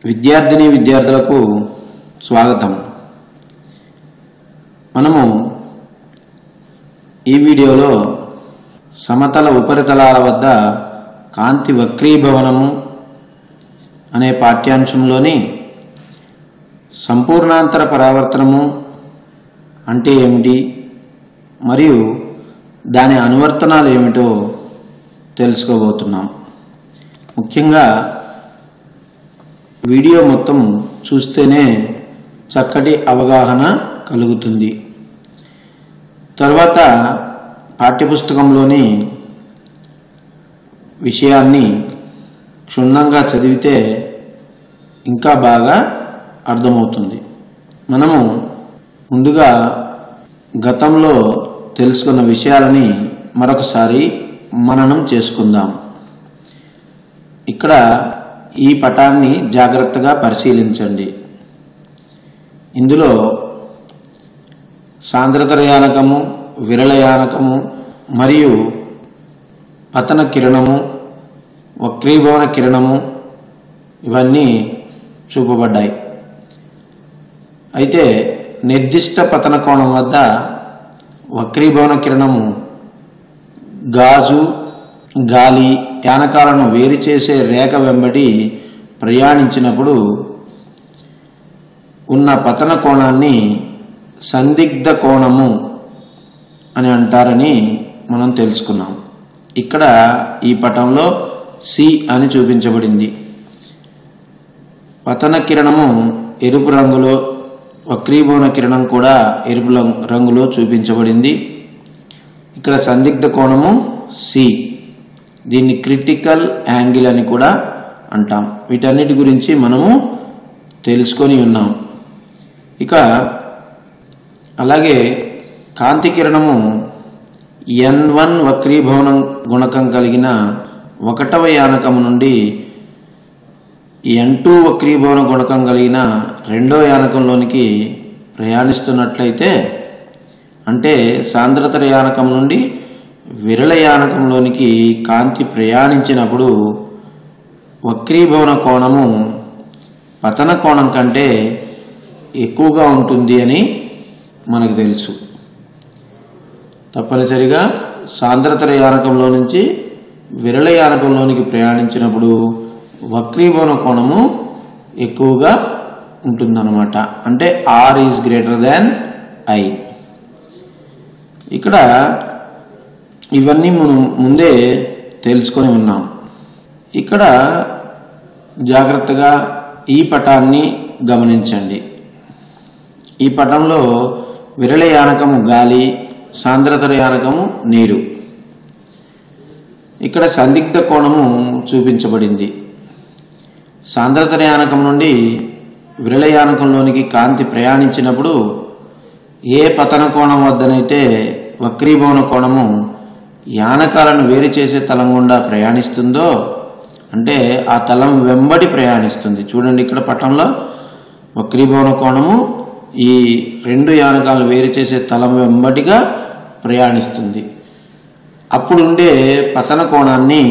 విద్యార్థిని విద్యార్థులకు స్వాగతం మనము ఈ వీడియోలో సమతల ఉపరితలాల వద్ద కాంతి వక్రీభవనము అనే పాఠ్యాంశంలోని సంపూర్ణాంతర పరావర్తనము అంటే ఏమిటి మరియు దాని అనువర్తనాలు ఏమిటో తెలుసుకోబోతున్నాం ముఖ్యంగా వీడియో మొత్తం చూస్తేనే చక్కటి అవగాహన కలుగుతుంది తర్వాత పాఠ్యపుస్తకంలోని విషయాన్ని క్షుణ్ణంగా చదివితే ఇంకా బాగా అర్థమవుతుంది మనము ముందుగా గతంలో తెలుసుకున్న విషయాలని మరొకసారి మననం చేసుకుందాం ఇక్కడ ఈ పటాన్ని జాగ్రత్తగా పరిశీలించండి ఇందులో సాంద్రతరయానకము విరళయానకము మరియు పతన కిరణము వక్రీభవన కిరణము ఇవన్నీ చూపబడ్డాయి అయితే నిర్దిష్ట పతన కోణం వద్ద వక్రీభవన కిరణము గాజు గాలి యానకాలను వేరు చేసే రేఖ వెంబడి ప్రయాణించినప్పుడు ఉన్న పతన కోణాన్ని సందిగ్ధ కోణము అని అంటారని మనం తెలుసుకున్నాం ఇక్కడ ఈ పటంలో సి అని చూపించబడింది పతన కిరణము ఎరుపు రంగులో వక్రీభవన కిరణం కూడా ఎరుపు రంగులో చూపించబడింది ఇక్కడ సందిగ్ధ కోణము సి దీన్ని క్రిటికల్ యాంగిల్ అని కూడా అంటాం వీటన్నిటి గురించి మనము తెలుసుకొని ఉన్నాం ఇక అలాగే కాంతి కిరణము ఎన్ వన్ వక్రీభవన గుణకం కలిగిన ఒకటవ యానకము నుండి ఎన్ టూ వక్రీభవన గుణకం కలిగిన రెండో యానకంలోనికి ప్రయాణిస్తున్నట్లయితే అంటే సాంద్రతర యానకం నుండి విరళ యానకంలోనికి కాంతి ప్రయాణించినప్పుడు వక్రీభవన కోణము పతన కోణం కంటే ఎక్కువగా ఉంటుంది అని మనకు తెలుసు తప్పనిసరిగా సాంద్రతర యానకంలో నుంచి విరళ యానకంలోనికి ప్రయాణించినప్పుడు వక్రీభవన కోణము ఎక్కువగా ఉంటుందన్నమాట అంటే R is greater than I ఇక్కడ ఇవన్నీ మనం ముందే తెలుసుకొని ఉన్నాం ఇక్కడ జాగ్రత్తగా ఈ పటాన్ని గమనించండి ఈ పటంలో విరళ యానకము గాలి సాంద్రతర యానకము నీరు ఇక్కడ సందిగ్ధ కోణము చూపించబడింది సాంద్రతర యానకం నుండి విరళ యానకంలోనికి కాంతి ప్రయాణించినప్పుడు ఏ పతన కోణం వద్దనైతే వక్రీభవన కోణము యానకాలను వేరు చేసే తలం గుండా ప్రయాణిస్తుందో అంటే ఆ తలం వెంబడి ప్రయాణిస్తుంది చూడండి ఇక్కడ పటంలో వక్రీభవన కోణము ఈ రెండు యానకాలను వేరు చేసే తలం వెంబడిగా ప్రయాణిస్తుంది అప్పుడుండే పతన కోణాన్ని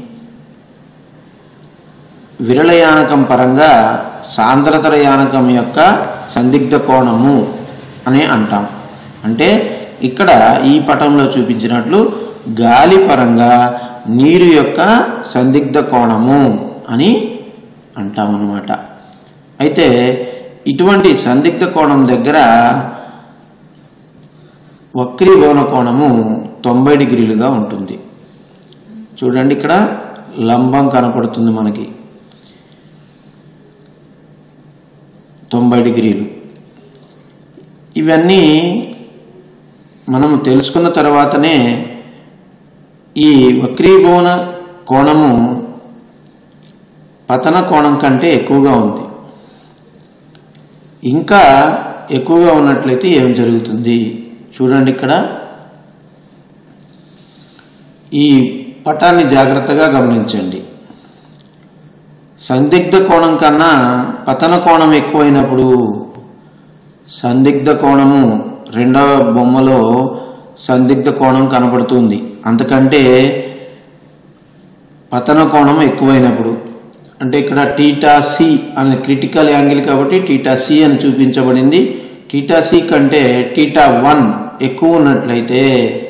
విరళ యానకం పరంగా సాంద్రతర యానకం యొక్క సందిగ్ధ కోణము అని అంటాం అంటే ఇక్కడ ఈ పటంలో చూపించినట్లు గాలి పరంగా నీరు యొక్క సందిగ్ధ కోణము అని అంటామన్నమాట అయితే ఇటువంటి సందిగ్ధ కోణం దగ్గర వక్రీభవన కోణము తొంభై డిగ్రీలుగా ఉంటుంది చూడండి ఇక్కడ లంబం కనపడుతుంది మనకి తొంభై డిగ్రీలు ఇవన్నీ మనం తెలుసుకున్న తర్వాతనే ఈ వక్రీభవన కోణము పతన కోణం కంటే ఎక్కువగా ఉంది ఇంకా ఎక్కువగా ఉన్నట్లయితే ఏం జరుగుతుంది చూడండి ఇక్కడ ఈ పటాన్ని జాగ్రత్తగా గమనించండి సందిగ్ధ కోణం కన్నా పతన కోణం ఎక్కువైనప్పుడు సందిగ్ధ కోణము రెండవ బొమ్మలో సందిగ్ధ కోణం కనపడుతుంది అంతకంటే పతన కోణం ఎక్కువైనప్పుడు అంటే ఇక్కడ టీటా సి అనే క్రిటికల్ యాంగిల్ కాబట్టి టీటా సి అని చూపించబడింది టీటా సి కంటే టీటా వన్ ఎక్కువ ఉన్నట్లయితే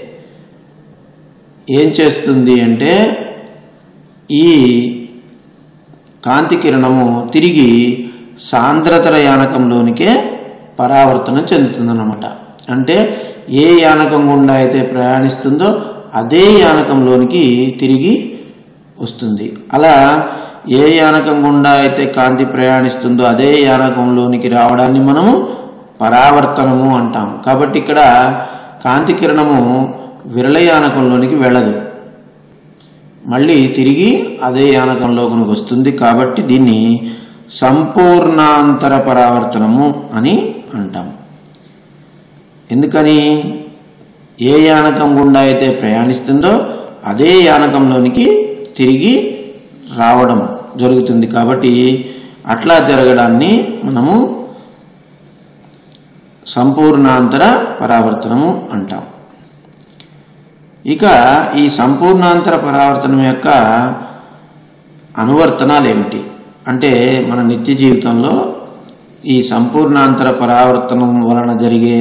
ఏం చేస్తుంది అంటే ఈ కాంతి కిరణము తిరిగి సాంద్రతర యానకంలోనికే పరావర్తన చెందుతుందన్నమాట అంటే ఏ యానకం గుండా అయితే ప్రయాణిస్తుందో అదే యానకంలోనికి తిరిగి వస్తుంది అలా ఏ యానకం గుండా అయితే కాంతి ప్రయాణిస్తుందో అదే యానకంలోనికి రావడాన్ని మనము పరావర్తనము అంటాం కాబట్టి ఇక్కడ కాంతి కిరణము విరళ యానకంలోనికి వెళ్ళదు మళ్ళీ తిరిగి అదే యానకంలోకి వస్తుంది కాబట్టి దీన్ని సంపూర్ణాంతర పరావర్తనము అని అంటాం ఎందుకని ఏ యానకం గుండా అయితే ప్రయాణిస్తుందో అదే యానకంలోనికి తిరిగి రావడం జరుగుతుంది కాబట్టి అట్లా జరగడాన్ని మనము సంపూర్ణాంతర పరావర్తనము అంటాం ఇక ఈ సంపూర్ణాంతర పరావర్తనం యొక్క అనువర్తనాలు ఏమిటి అంటే మన నిత్య జీవితంలో ఈ సంపూర్ణాంతర పరావర్తనం వలన జరిగే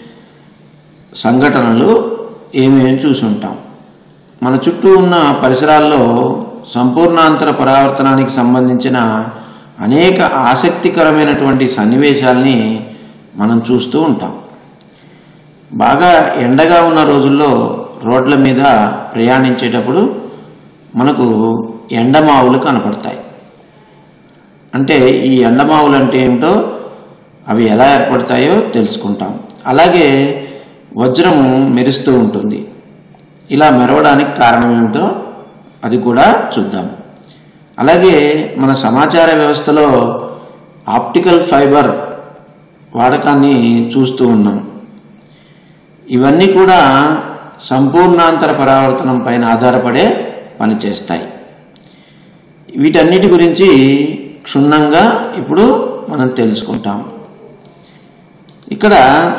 సంఘటనలు ఏమేమి చూసి ఉంటాం మన చుట్టూ ఉన్న పరిసరాల్లో సంపూర్ణాంతర పరావర్తనానికి సంబంధించిన అనేక ఆసక్తికరమైనటువంటి సన్నివేశాల్ని మనం చూస్తూ ఉంటాం బాగా ఎండగా ఉన్న రోజుల్లో రోడ్ల మీద ప్రయాణించేటప్పుడు మనకు ఎండమావులు కనపడతాయి అంటే ఈ ఎండమావులు అంటే ఏమిటో అవి ఎలా ఏర్పడతాయో తెలుసుకుంటాం అలాగే వజ్రము మెరుస్తూ ఉంటుంది ఇలా మెరవడానికి కారణం ఏమిటో అది కూడా చూద్దాం అలాగే మన సమాచార వ్యవస్థలో ఆప్టికల్ ఫైబర్ వాడకాన్ని చూస్తూ ఉన్నాం ఇవన్నీ కూడా సంపూర్ణాంతర పరావర్తనం పైన ఆధారపడే పనిచేస్తాయి వీటన్నిటి గురించి క్షుణ్ణంగా ఇప్పుడు మనం తెలుసుకుంటాం ఇక్కడ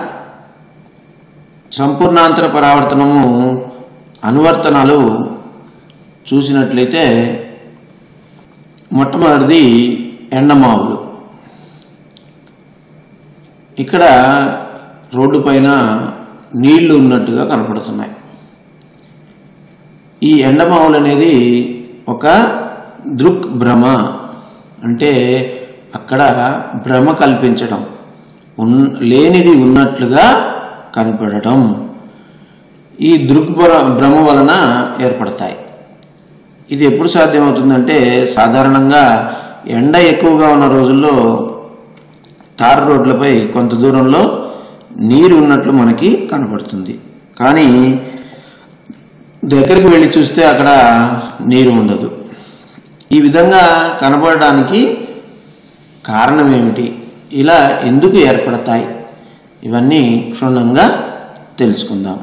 సంపూర్ణాంతర పరావర్తనము అనువర్తనాలు చూసినట్లయితే మొట్టమొదటిది ఎండమావులు ఇక్కడ రోడ్డు పైన నీళ్లు ఉన్నట్టుగా కనపడుతున్నాయి ఈ ఎండమావులు అనేది ఒక దృక్ భ్రమ అంటే అక్కడ భ్రమ కల్పించడం ఉన్ లేనిది ఉన్నట్లుగా కనపడటం ఈ దృక్భ్ర భ్రమ వలన ఏర్పడతాయి ఇది ఎప్పుడు సాధ్యమవుతుందంటే సాధారణంగా ఎండ ఎక్కువగా ఉన్న రోజుల్లో తార్ రోడ్లపై కొంత దూరంలో నీరు ఉన్నట్లు మనకి కనపడుతుంది కానీ దగ్గరికి వెళ్ళి చూస్తే అక్కడ నీరు ఉండదు ఈ విధంగా కనపడడానికి కారణం ఏమిటి ఇలా ఎందుకు ఏర్పడతాయి ఇవన్నీ క్షుణ్ణంగా తెలుసుకుందాం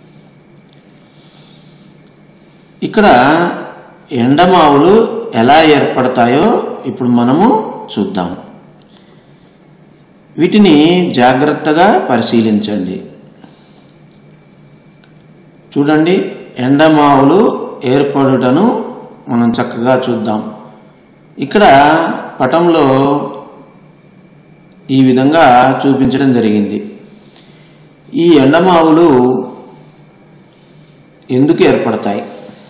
ఇక్కడ ఎండమావులు ఎలా ఏర్పడతాయో ఇప్పుడు మనము చూద్దాం వీటిని జాగ్రత్తగా పరిశీలించండి చూడండి ఎండమావులు ఏర్పడుటను మనం చక్కగా చూద్దాం ఇక్కడ పటంలో ఈ విధంగా చూపించడం జరిగింది ఈ ఎండమావులు ఎందుకు ఏర్పడతాయి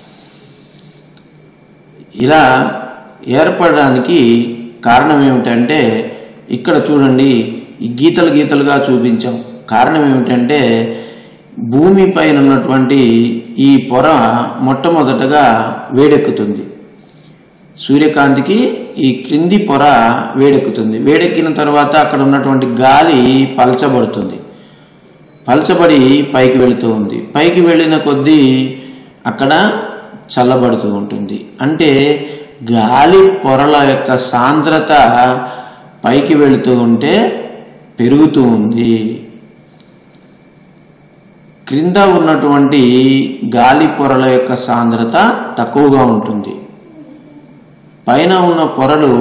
ఇలా ఏర్పడడానికి కారణం ఏమిటంటే ఇక్కడ చూడండి ఈ గీతలు గీతలుగా చూపించాం కారణం ఏమిటంటే భూమి పైన ఉన్నటువంటి ఈ పొర మొట్టమొదటగా వేడెక్కుతుంది సూర్యకాంతికి ఈ క్రింది పొర వేడెక్కుతుంది వేడెక్కిన తర్వాత అక్కడ ఉన్నటువంటి గాలి పలచబడుతుంది పలచబడి పైకి వెళుతూ ఉంది పైకి వెళ్ళిన కొద్దీ అక్కడ చల్లబడుతూ ఉంటుంది అంటే గాలి పొరల యొక్క సాంద్రత పైకి వెళుతూ ఉంటే పెరుగుతూ ఉంది క్రింద ఉన్నటువంటి గాలి పొరల యొక్క సాంద్రత తక్కువగా ఉంటుంది పైన ఉన్న పొరలు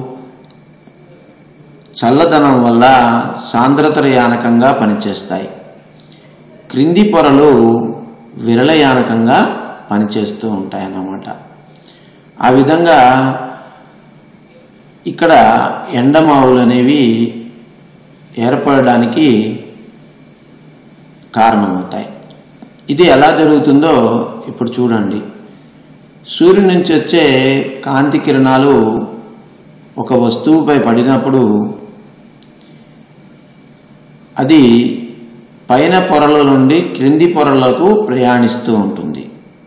చల్లదనం వల్ల సాంద్రతరయానకంగా పనిచేస్తాయి క్రింది పొరలు విరళయానకంగా పనిచేస్తూ ఉంటాయి అన్నమాట ఆ విధంగా ఇక్కడ ఎండమావులు అనేవి ఏర్పడడానికి కారణమవుతాయి ఇది ఎలా జరుగుతుందో ఇప్పుడు చూడండి సూర్యుడి నుంచి వచ్చే కాంతి కిరణాలు ఒక వస్తువుపై పడినప్పుడు అది పైన పొరల నుండి క్రింది పొరలకు ప్రయాణిస్తూ ఉంటుంది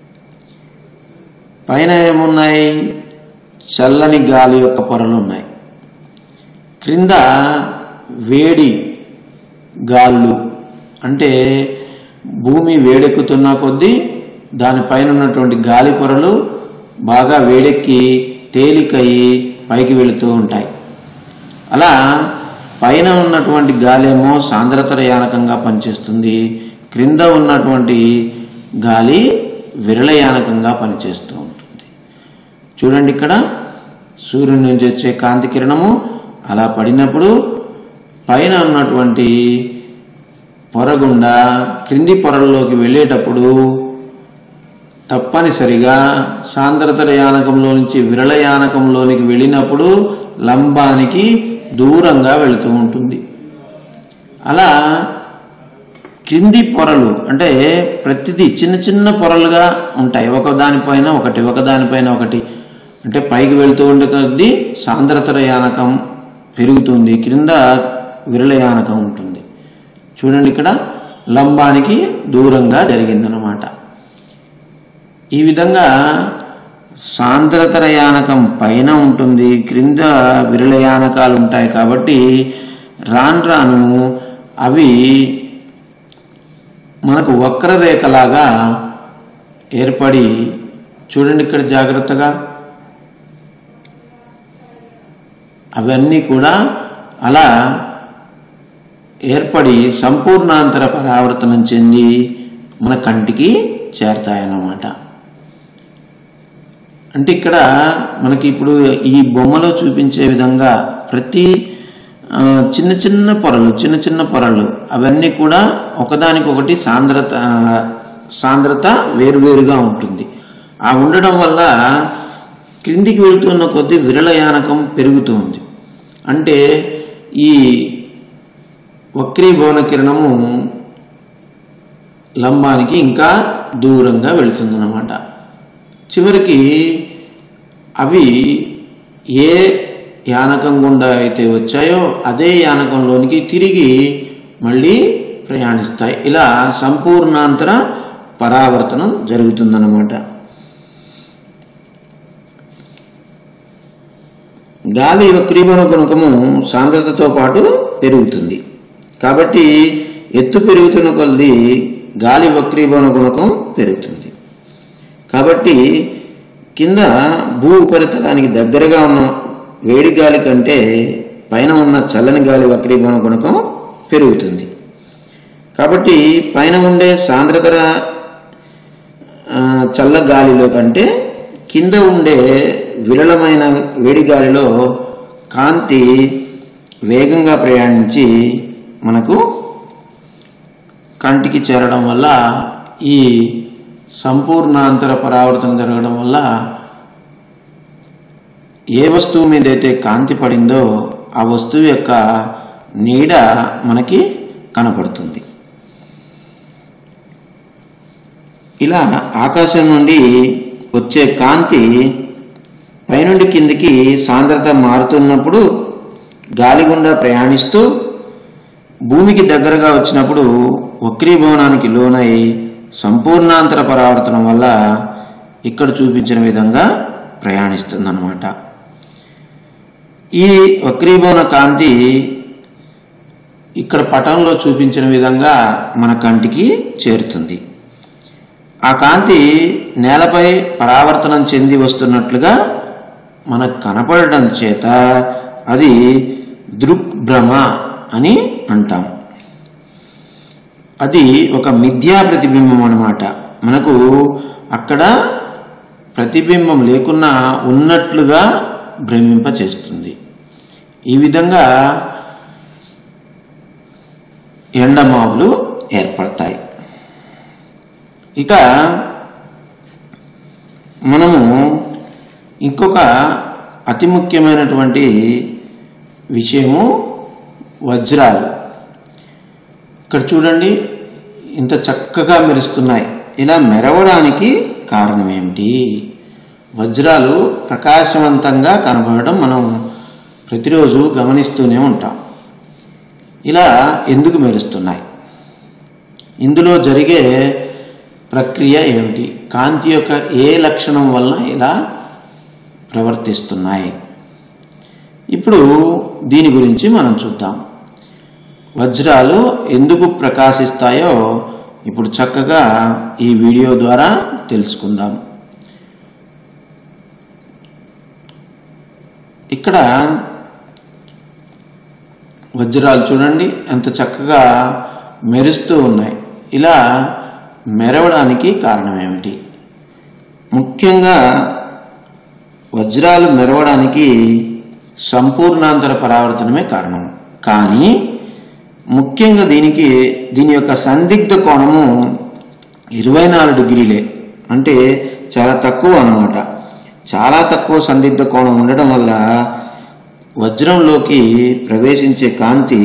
పైన ఏమున్నాయి చల్లని గాలి యొక్క పొరలు ఉన్నాయి క్రింద వేడి గాళ్ళు అంటే భూమి వేడెక్కుతున్న కొద్దీ దానిపైన ఉన్నటువంటి గాలి పొరలు బాగా వేడెక్కి తేలికయి పైకి వెళుతూ ఉంటాయి అలా పైన ఉన్నటువంటి గాలి ఏమో సాంద్రతరయానకంగా పనిచేస్తుంది క్రింద ఉన్నటువంటి గాలి విరళయానకంగా పనిచేస్తూ ఉంటుంది చూడండి ఇక్కడ సూర్యుడి నుంచి వచ్చే కాంతి కిరణము అలా పడినప్పుడు పైన ఉన్నటువంటి పొర గుండా క్రింది పొరల్లోకి వెళ్ళేటప్పుడు తప్పనిసరిగా సాంద్రతరయానకంలో నుంచి విరళయానకంలోనికి వెళ్ళినప్పుడు లంబానికి దూరంగా వెళుతూ ఉంటుంది అలా క్రింది పొరలు అంటే ప్రతిదీ చిన్న చిన్న పొరలుగా ఉంటాయి ఒక దానిపైన ఒకటి ఒక దానిపైన ఒకటి అంటే పైకి వెళుతూ ఉండే కొద్దీ సాంద్రతరయానకం పెరుగుతుంది క్రింద విరళయానకం ఉంటుంది చూడండి ఇక్కడ లంబానికి దూరంగా జరిగిందనమాట ఈ విధంగా సాంద్రతరయానకం పైన ఉంటుంది క్రింద విరళయానకాలు ఉంటాయి కాబట్టి రాను రాను అవి మనకు వక్రరేఖలాగా ఏర్పడి చూడండి ఇక్కడ జాగ్రత్తగా అవన్నీ కూడా అలా ఏర్పడి సంపూర్ణాంతర పరావర్తనం చెంది మన కంటికి చేరతాయన్నమాట అంటే ఇక్కడ మనకి ఇప్పుడు ఈ బొమ్మలో చూపించే విధంగా ప్రతి ఆ, చిన్న చిన్న పొరలు చిన్న చిన్న పొరలు అవన్నీ కూడా ఒకదానికొకటి సాంద్రత ఆ, సాంద్రత వేరువేరుగా ఉంటుంది ఆ ఉండడం వల్ల క్రిందికి వెళుతున్న కొద్దీ విరళయానకం పెరుగుతుంది అంటే ఈ వక్రీభవన కిరణము లంబానికి ఇంకా దూరంగా వెళుతుందన్నమాట చివరికి అవి ఏ యానకం గుండా అయితే వచ్చాయో అదే యానకంలోనికి తిరిగి మళ్ళీ ప్రయాణిస్తాయి ఇలా సంపూర్ణాంతర పరావర్తనం జరుగుతుందన్నమాట గాలి వక్రీభవన గుణకము సాంద్రతతో పాటు పెరుగుతుంది కాబట్టి ఎత్తు పెరుగుతున్న కొద్దీ గాలి వక్రీభవన గుణకం పెరుగుతుంది కాబట్టి కింద భూ ఉపరితలానికి దగ్గరగా ఉన్న వేడి గాలి కంటే పైన ఉన్న చల్లని గాలి వక్రీభవన గుణకం పెరుగుతుంది కాబట్టి పైన ఉండే సాంద్రతర ఆ, చల్ల గాలిలో కంటే కింద ఉండే విరళమైన వేడి గాలిలో కాంతి వేగంగా ప్రయాణించి మనకు కంటికి చేరడం వల్ల ఈ సంపూర్ణాంతర పరావర్తనం జరగడం వల్ల ఏ వస్తువు మీద అయితే కాంతి పడిందో ఆ వస్తువు యొక్క నీడ మనకి కనపడుతుంది ఇలా ఆకాశం నుండి వచ్చే కాంతి పైనుండి కిందికి సాంద్రత మారుతున్నప్పుడు గాలి గుండా ప్రయాణిస్తూ భూమికి దగ్గరగా వచ్చినప్పుడు వక్రీభవనానికి లోనై సంపూర్ణాంతర పరావర్తనం వల్ల ఇక్కడ చూపించిన విధంగా ప్రయాణిస్తుందన్నమాట ఈ వక్రీభవన కాంతి ఇక్కడ పటంలో చూపించిన విధంగా మన కంటికి చేరుతుంది ఆ కాంతి నేలపై పరావర్తనం చెంది వస్తున్నట్లుగా మనకు కనపడటం చేత అది దృక్భ్రమ అని అంటాం అది ఒక మిథ్యా ప్రతిబింబం అన్నమాట మనకు అక్కడ ప్రతిబింబం లేకున్నా ఉన్నట్లుగా భ్రమింప చేస్తుంది ఈ విధంగా ఎండమావులు ఏర్పడతాయి ఇక మనము ఇంకొక అతి ముఖ్యమైనటువంటి విషయము వజ్రాలు ఇక్కడ చూడండి ఇంత చక్కగా మెరుస్తున్నాయి ఇలా మెరవడానికి కారణం ఏమిటి వజ్రాలు ప్రకాశవంతంగా కనబడడం మనం ప్రతిరోజు గమనిస్తూనే ఉంటాం ఇలా ఎందుకు మెరుస్తున్నాయి ఇందులో జరిగే ప్రక్రియ ఏమిటి కాంతి యొక్క ఏ లక్షణం వలన ఇలా ప్రవర్తిస్తున్నాయి ఇప్పుడు దీని గురించి మనం చూద్దాం వజ్రాలు ఎందుకు ప్రకాశిస్తాయో ఇప్పుడు చక్కగా ఈ వీడియో ద్వారా తెలుసుకుందాం ఇక్కడ వజ్రాలు చూడండి ఎంత చక్కగా మెరుస్తూ ఉన్నాయి ఇలా మెరవడానికి కారణం ఏమిటి ముఖ్యంగా వజ్రాలు మెరవడానికి సంపూర్ణాంతర పరావర్తనమే కారణం కానీ ముఖ్యంగా దీనికి దీని యొక్క సందిగ్ధ కోణము ఇరవై నాలుగు డిగ్రీలే అంటే చాలా తక్కువ అన్నమాట చాలా తక్కువ సందిగ్ధ కోణం ఉండడం వల్ల వజ్రంలోకి ప్రవేశించే కాంతి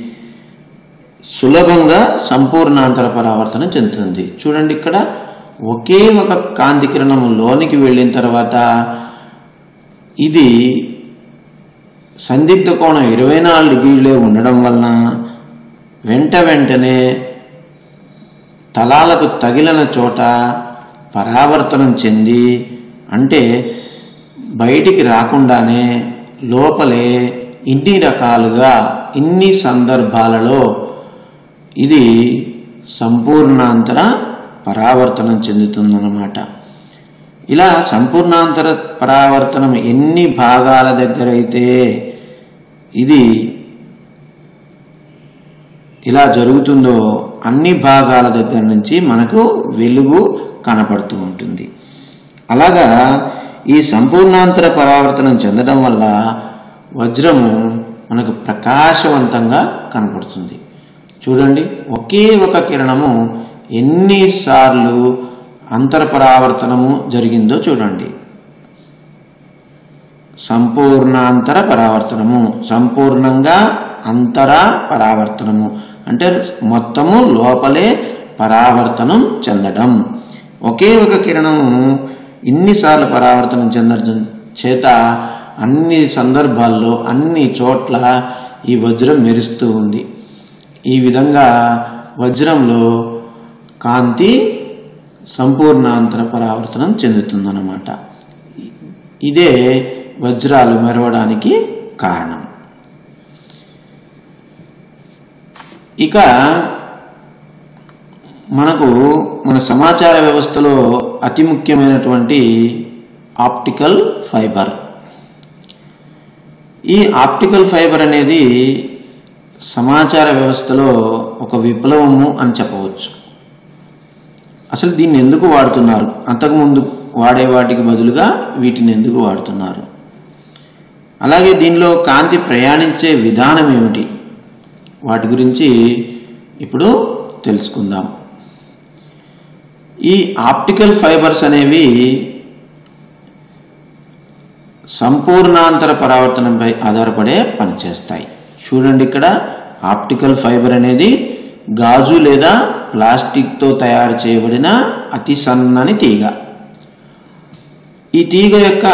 సులభంగా సంపూర్ణాంతర పరావర్తనం చెందుతుంది చూడండి ఇక్కడ ఒకే ఒక కాంతి కిరణం లోనికి వెళ్ళిన తర్వాత ఇది సందిగ్ధ కోణం ఇరవై నాలుగు డిగ్రీలే ఉండడం వలన వెంట వెంటనే తలాలకు తగిలిన చోట పరావర్తనం చెంది అంటే బయటికి రాకుండానే లోపలే ఇన్ని రకాలుగా ఇన్ని సందర్భాలలో ఇది సంపూర్ణాంతర పరావర్తనం చెందుతుందన్నమాట ఇలా సంపూర్ణాంతర పరావర్తనం ఎన్ని భాగాల దగ్గర అయితే ఇది ఇలా జరుగుతుందో అన్ని భాగాల దగ్గర నుంచి మనకు వెలుగు కనపడుతూ ఉంటుంది అలాగా ఈ సంపూర్ణాంతర పరావర్తనం చెందడం వల్ల వజ్రము మనకు ప్రకాశవంతంగా కనపడుతుంది చూడండి ఒకే ఒక కిరణము ఎన్నిసార్లు అంతరపరావర్తనము జరిగిందో చూడండి సంపూర్ణాంతర పరావర్తనము సంపూర్ణంగా అంతర పరావర్తనము అంటే మొత్తము లోపలే పరావర్తనం చెందడం ఒకే ఒక కిరణము ఇన్నిసార్లు పరావర్తనం చెందడం చేత అన్ని సందర్భాల్లో అన్ని చోట్ల ఈ వజ్రం మెరుస్తూ ఉంది ఈ విధంగా వజ్రంలో కాంతి సంపూర్ణాంతర పరావర్తనం చెందుతుందన్నమాట ఇదే వజ్రాలు మెరవడానికి కారణం ఇక మనకు మన సమాచార వ్యవస్థలో అతి ముఖ్యమైనటువంటి ఆప్టికల్ ఫైబర్ ఈ ఆప్టికల్ ఫైబర్ అనేది సమాచార వ్యవస్థలో ఒక విప్లవము అని చెప్పవచ్చు అసలు దీన్ని ఎందుకు వాడుతున్నారు అంతకుముందు వాడే వాటికి బదులుగా వీటిని ఎందుకు వాడుతున్నారు అలాగే దీనిలో కాంతి ప్రయాణించే విధానం ఏమిటి వాటి గురించి ఇప్పుడు తెలుసుకుందాం ఈ ఆప్టికల్ ఫైబర్స్ అనేవి సంపూర్ణాంతర పరావర్తనంపై ఆధారపడే పనిచేస్తాయి చూడండి ఇక్కడ ఆప్టికల్ ఫైబర్ అనేది గాజు లేదా ప్లాస్టిక్తో తయారు చేయబడిన అతి సన్నని తీగ ఈ తీగ యొక్క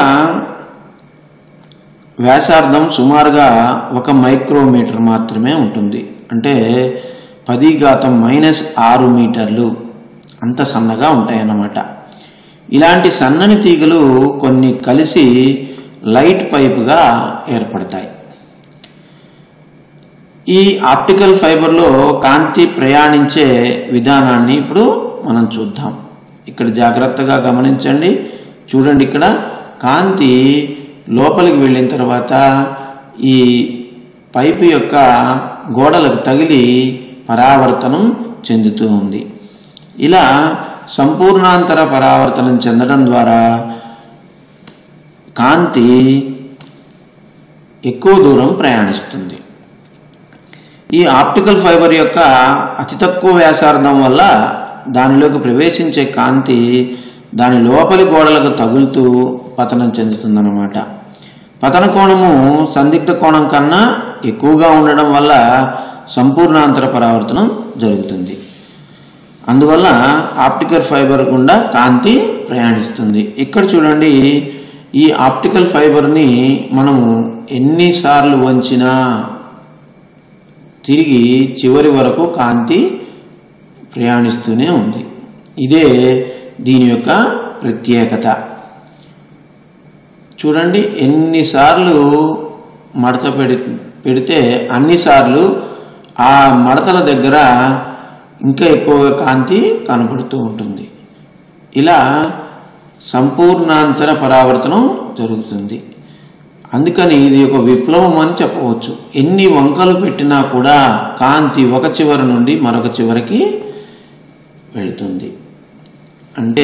వ్యాసార్థం సుమారుగా ఒక మైక్రోమీటర్ మాత్రమే ఉంటుంది అంటే పది ఘాతం మైనస్ ఆరు మీటర్లు అంత సన్నగా ఉంటాయన్నమాట ఇలాంటి సన్నని తీగలు కొన్ని కలిసి లైట్ పైపుగా ఏర్పడతాయి ఈ ఆప్టికల్ ఫైబర్లో కాంతి ప్రయాణించే విధానాన్ని ఇప్పుడు మనం చూద్దాం ఇక్కడ జాగ్రత్తగా గమనించండి చూడండి ఇక్కడ కాంతి లోపలికి వెళ్ళిన తర్వాత ఈ పైపు యొక్క గోడలకు తగిలి పరావర్తనం చెందుతూ ఉంది ఇలా సంపూర్ణాంతర పరావర్తనం చెందడం ద్వారా కాంతి ఎక్కువ దూరం ప్రయాణిస్తుంది ఈ ఆప్టికల్ ఫైబర్ యొక్క అతి తక్కువ వ్యాసార్థం వల్ల దానిలోకి ప్రవేశించే కాంతి దాని లోపలి గోడలకు తగులుతూ పతనం చెందుతుందన్నమాట పతన కోణము సందిగ్ధ కోణం కన్నా ఎక్కువగా ఉండడం వల్ల సంపూర్ణాంతర పరావర్తనం జరుగుతుంది అందువల్ల ఆప్టికల్ ఫైబర్ గుండా కాంతి ప్రయాణిస్తుంది ఇక్కడ చూడండి ఈ ఆప్టికల్ ఫైబర్ని మనము ఎన్నిసార్లు వంచినా తిరిగి చివరి వరకు కాంతి ప్రయాణిస్తూనే ఉంది ఇదే దీని యొక్క ప్రత్యేకత చూడండి ఎన్నిసార్లు మడత పెడి పెడితే అన్నిసార్లు ఆ మడతల దగ్గర ఇంకా ఎక్కువగా కాంతి కనపడుతూ ఉంటుంది ఇలా సంపూర్ణాంతర పరావర్తనం జరుగుతుంది అందుకని ఇది ఒక విప్లవం అని చెప్పవచ్చు ఎన్ని వంకలు పెట్టినా కూడా కాంతి ఒక చివరి నుండి మరొక చివరికి వెళుతుంది అంటే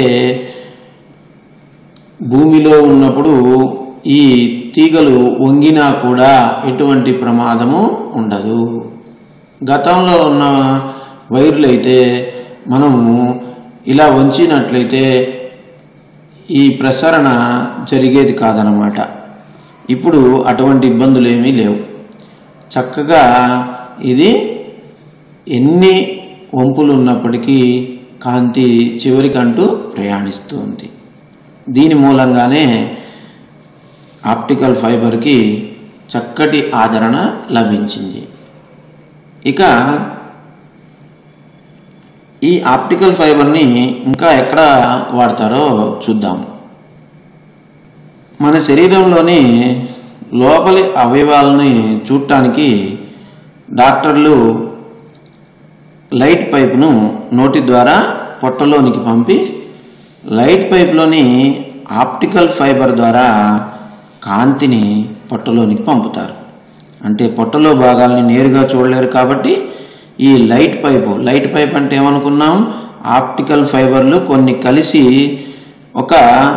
భూమిలో ఉన్నప్పుడు ఈ తీగలు వంగినా కూడా ఎటువంటి ప్రమాదము ఉండదు గతంలో ఉన్న వైర్లు అయితే మనము ఇలా వంచినట్లయితే ఈ ప్రసరణ జరిగేది కాదనమాట ఇప్పుడు అటువంటి ఇబ్బందులు ఏమీ లేవు చక్కగా ఇది ఎన్ని వంపులు ఉన్నప్పటికీ కాంతి చివరికంటూ ప్రయాణిస్తుంది దీని మూలంగానే ఆప్టికల్ ఫైబర్కి చక్కటి ఆదరణ లభించింది ఇక ఈ ఆప్టికల్ ఫైబర్ని ఇంకా ఎక్కడ వాడతారో చూద్దాం మన శరీరంలోని లోపలి అవయవాలని చూడటానికి డాక్టర్లు లైట్ పైపును నోటి ద్వారా పొట్టలోనికి పంపి లైట్ పైప్లోని ఆప్టికల్ ఫైబర్ ద్వారా కాంతిని పొట్టలోనికి పంపుతారు అంటే పొట్టలో భాగాల్ని నేరుగా చూడలేరు కాబట్టి ఈ లైట్ పైపు లైట్ పైప్ అంటే ఏమనుకున్నాం ఆప్టికల్ ఫైబర్లు కొన్ని కలిసి ఒక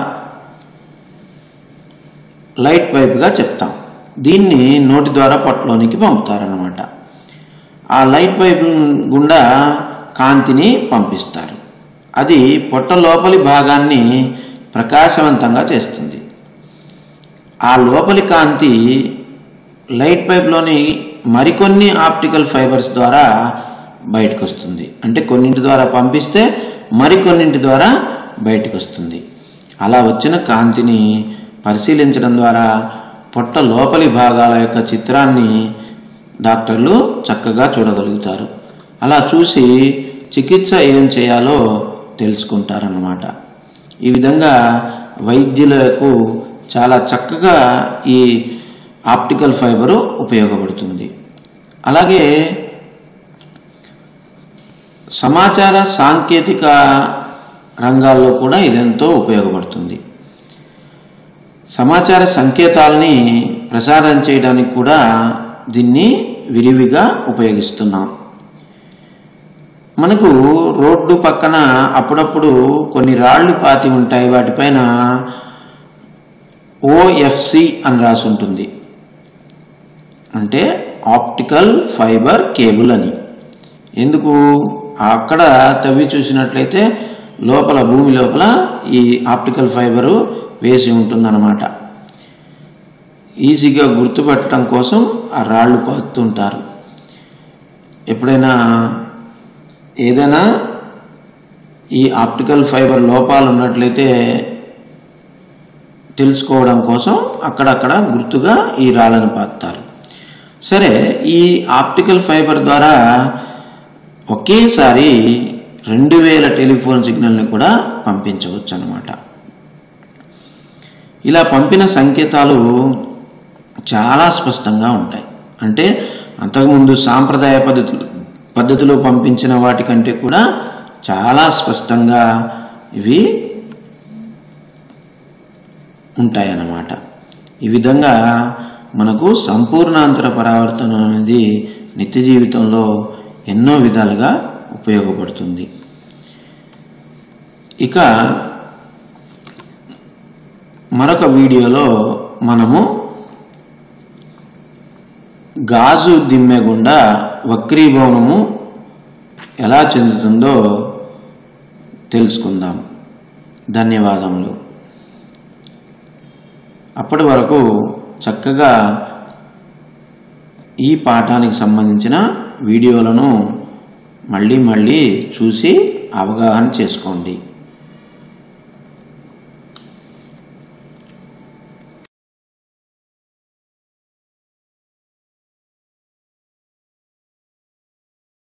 లైట్ పైప్గా చెప్తాం దీన్ని నోటి ద్వారా పొట్టలోనికి పంపుతారనమాట ఆ లైట్ పైప్ గుండా కాంతిని పంపిస్తారు అది పొట్ట లోపలి భాగాన్ని ప్రకాశవంతంగా చేస్తుంది ఆ లోపలి కాంతి లైట్ పైప్లోని మరికొన్ని ఆప్టికల్ ఫైబర్స్ ద్వారా బయటకు వస్తుంది అంటే కొన్నింటి ద్వారా పంపిస్తే మరికొన్నింటి ద్వారా బయటకు వస్తుంది అలా వచ్చిన కాంతిని పరిశీలించడం ద్వారా పొట్ట లోపలి భాగాల యొక్క చిత్రాన్ని డాక్టర్లు చక్కగా చూడగలుగుతారు అలా చూసి చికిత్స ఏం చేయాలో తెలుసుకుంటారన్నమాట ఈ విధంగా వైద్యులకు చాలా చక్కగా ఈ ఆప్టికల్ ఫైబరు ఉపయోగపడుతుంది అలాగే సమాచార సాంకేతిక రంగాల్లో కూడా ఇదెంతో ఉపయోగపడుతుంది సమాచార సంకేతాలని ప్రసారం చేయడానికి కూడా దీన్ని విరివిగా ఉపయోగిస్తున్నాం మనకు రోడ్డు పక్కన అప్పుడప్పుడు కొన్ని రాళ్ళు పాతి ఉంటాయి వాటిపైన ఓఎఫ్సి అని రాసి ఉంటుంది అంటే ఆప్టికల్ ఫైబర్ కేబుల్ అని ఎందుకు అక్కడ తవ్వి చూసినట్లయితే లోపల భూమి లోపల ఈ ఆప్టికల్ ఫైబరు వేసి ఉంటుందన్నమాట ఈజీగా గుర్తుపట్టడం కోసం ఆ రాళ్ళు పాతుంటారు ఎప్పుడైనా ఏదైనా ఈ ఆప్టికల్ ఫైబర్ లోపాలు ఉన్నట్లయితే తెలుసుకోవడం కోసం అక్కడక్కడ గుర్తుగా ఈ రాళ్ళను పాతారు సరే ఈ ఆప్టికల్ ఫైబర్ ద్వారా ఒకేసారి రెండు వేల టెలిఫోన్ సిగ్నల్ని కూడా పంపించవచ్చు అన్నమాట ఇలా పంపిన సంకేతాలు చాలా స్పష్టంగా ఉంటాయి అంటే అంతకుముందు సాంప్రదాయ పద్ధతులు పద్ధతిలో పంపించిన వాటికంటే కూడా చాలా స్పష్టంగా ఇవి ఉంటాయన్నమాట ఈ విధంగా మనకు సంపూర్ణాంతర పరావర్తనం అనేది నిత్య జీవితంలో ఎన్నో విధాలుగా ఉపయోగపడుతుంది ఇక మరొక వీడియోలో మనము గాజు దిమ్మె గుండా వక్రీభవనము ఎలా చెందుతుందో తెలుసుకుందాం ధన్యవాదములు అప్పటి వరకు చక్కగా ఈ పాఠానికి సంబంధించిన వీడియోలను మళ్ళీ మళ్ళీ చూసి అవగాహన చేసుకోండి